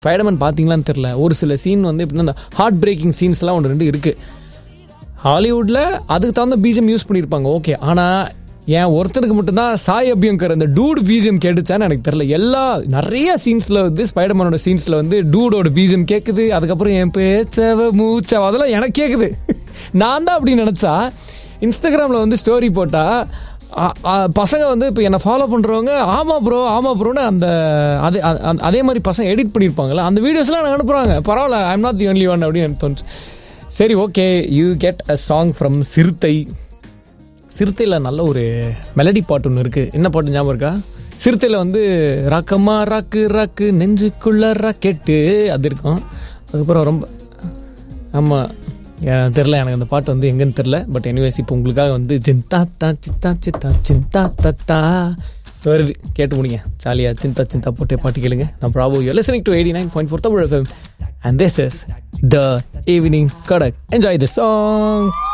Spiderman பார்த்தீங்களான்னு தெரில ஒரு சில சீன் வந்து எப்படின்னா இந்த ஹார்ட் பிரேக்கிங் சீன்ஸ்லாம் ஒன்று ரெண்டு இருக்குது ஹாலிவுட்டில் அதுக்கு தகுந்த பீஜம் யூஸ் பண்ணியிருப்பாங்க ஓகே ஆனால் ஏன் ஒருத்தருக்கு மட்டும்தான் சாய் அபியங்கர் அந்த டூட் பீஜம் கேட்டுச்சான்னு எனக்கு தெரில எல்லா நிறைய சீன்ஸில் வந்து ஸ்பைடர்மேனோட சீன்ஸில் வந்து டூடோட பீஜம் கேட்குது அதுக்கப்புறம் என் பேச்சவ மூச்சவ அதெல்லாம் எனக்கு கேட்குது நான் தான் அப்படி நினச்சா இன்ஸ்டாகிராமில் வந்து ஸ்டோரி போட்டால் அ- அ- பசங்க வந்து இப்போ என்னை ஃபாலோ பண்ணுறவங்க ஆமாம் ப்ரோ ஆமாம் ப்ரோன்னு அந்த அதே அ- அதே மாதிரி பசங்க எடிட் பண்ணியிருப்பாங்கல்ல அந்த வீடியோஸ்லாம் எனக்கு அனுப்புகிறாங்க பரவாயில்ல I'm not the only one அப்படின்னு எனக்கு தோணுச்சு சரி okay you get a song from Siruthai சிறுத்தையில் நல்ல ஒரு மெலடி பாட்டு ஒன்று இருக்குது என்ன பாட்டு ஞாபகம் இருக்கா சிறுத்தையில் வந்து ராக்கம்மா ராக்கு ராக்கு நெஞ்சுக்குள்ள ராக்கெட்டு அது இருக்கும் அதுக்கப்புறம் ரொம்ப ஆமாம் தெரில எனக்கு அந்த பாட்டு வந்து எங்கன்னு தெரில பட் எனிவேஸ் இப்போ உங்களுக்காக வந்து ஜிந்தா தா சித்தா சித்தா சிந்தா தத்தா வருது கேட்டு முடிங்க ஜாலியாக சிந்தா சிந்தா போட்டே பாட்டு கேளுங்க நான் probably you listening to eighty nine point four Tamil FM and this is the evening Kadak enjoy the song